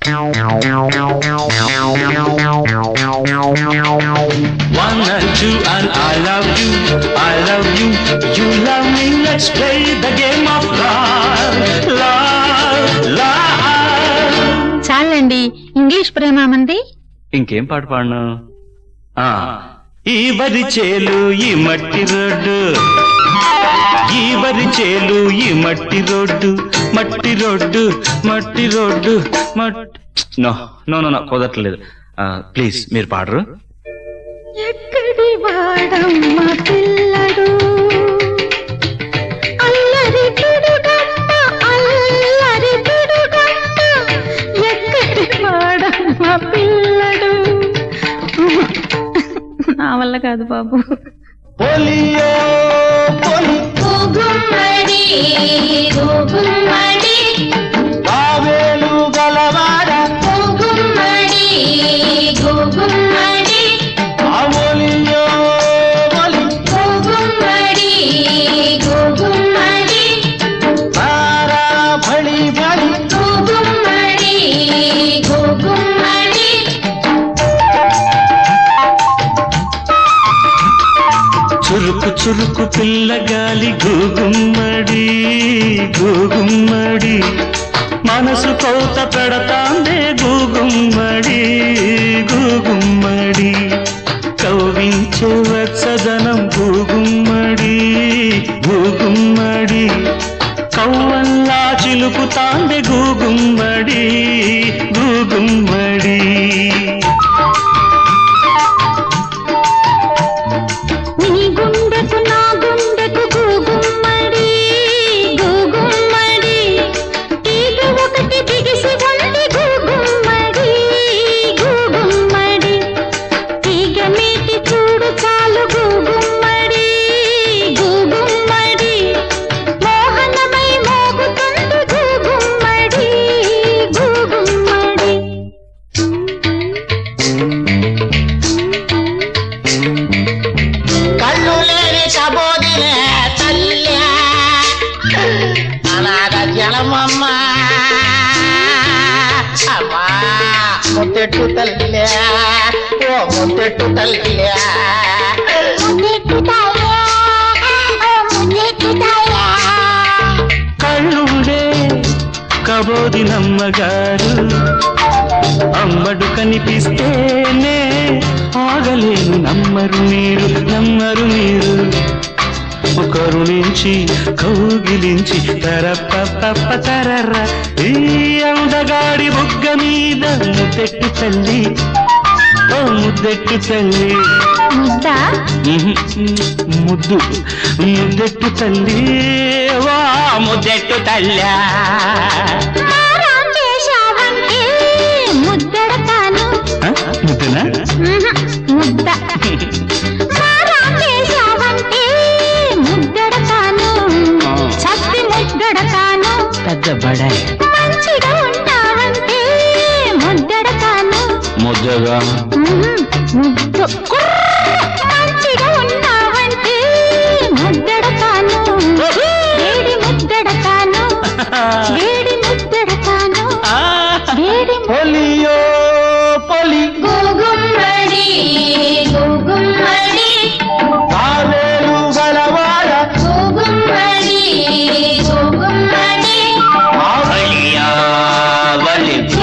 One and two and I love you, I love you, you love me. Let's play the game of love, love, love. చాలండి English ప్రేమ మంది ఇంకేం పాట పాడను ఆ, ఈ వరి చేలు ఈ మట్టి రోడ్డు ఈ వరి చేలు ఈ మట్టి రోడ్డు మట్టి రోడ్డు మట్టి రోడ్డు మట్టి నో నో నో నో కుదరట్లేదు ప్లీజ్ మీరు పాడరు ఎక్కడి వాడమ్మ పిల్లడు అల్లరి పిడుగమ్మ అల్లరి పిడుగమ్మ ఎక్కడి వాడమ్మ పిల్లడు నా వల్ల కాదు బాబు పోలియో పోలి గుమ్మడి గుమ్మడి కావేలు గలవాడ గుమ్మడి గుమ్మడి ఆ పోలియో పోలి గుమ్మడి గుమ్మడి సారా బడి బడి గుమ్మడి గుమ్మడి చురుకు చురుకు పిల్లగాలి గూగుమ్మడి గూగుమ్మడి మనసు కౌత పెడతాందే గూగుమ్మడి గూగుమ్మడి కవ్వించే వెచ్చదనం గూగుమ్మడి గూగుమ్మడి కవ్వల్లా చిలుకుతాందే గూగుమ్మడి గూగుమ్మడి నీ గుండెకు నా గుండెకు గుమ్మడి గుమ్మడి తీగ ఒకటి బిగిసి ఉంది గుమ్మడి గుమ్మడి తీగ మీటి చూడు చాలు గుమ్మడి గుమ్మడి మోహనమై మోగుతుంది గుమ్మడి గుమ్మడి కళ్ళు లేని కబోదినే తల్లి అనాథ జలమమ్మ అమ్మా ముద్దెట్టు తల్లి ఓ ముద్దెట్టు తల్లి కళ్ళుడే కబోది నమ్మగారు అమ్మడు కనిపిస్తేనే ఆగలేను నమ్మరు మీరు నమ్మరు మీరు కరుణించి కౌగిలించి తరప తరర ఈ అందగాడి బుగ్గ మీద ముద్దెట్టు తల్లి ఓ ముద్దెట్టు తల్లి ముద్దా ఉహు, ముద్దు ముద్దెట్టు తల్లి వా ముద్దెట్టు తల్లా మారం చేశావంటే ముద్దడతాను ఆ, ముద్దనా ముద్ద మారం చేశావంటే ముద్దడతాను ఆ. చప్పి ముద్దడతాను పెద్ద బడాయి మంచిగా ఉన్నావంటే ముద్దడతాను ముద్దగా ముద్దు మంచిగా ఉన్నావంటే ముద్దడతాను వేడి ముద్దడతాను వేడి ముద్దడతాను వేడి పోలియో పోలి గుమ్మడి గుమ్మడి కావేలు గలవాడ గుమ్మడి గుమ్మడి వలి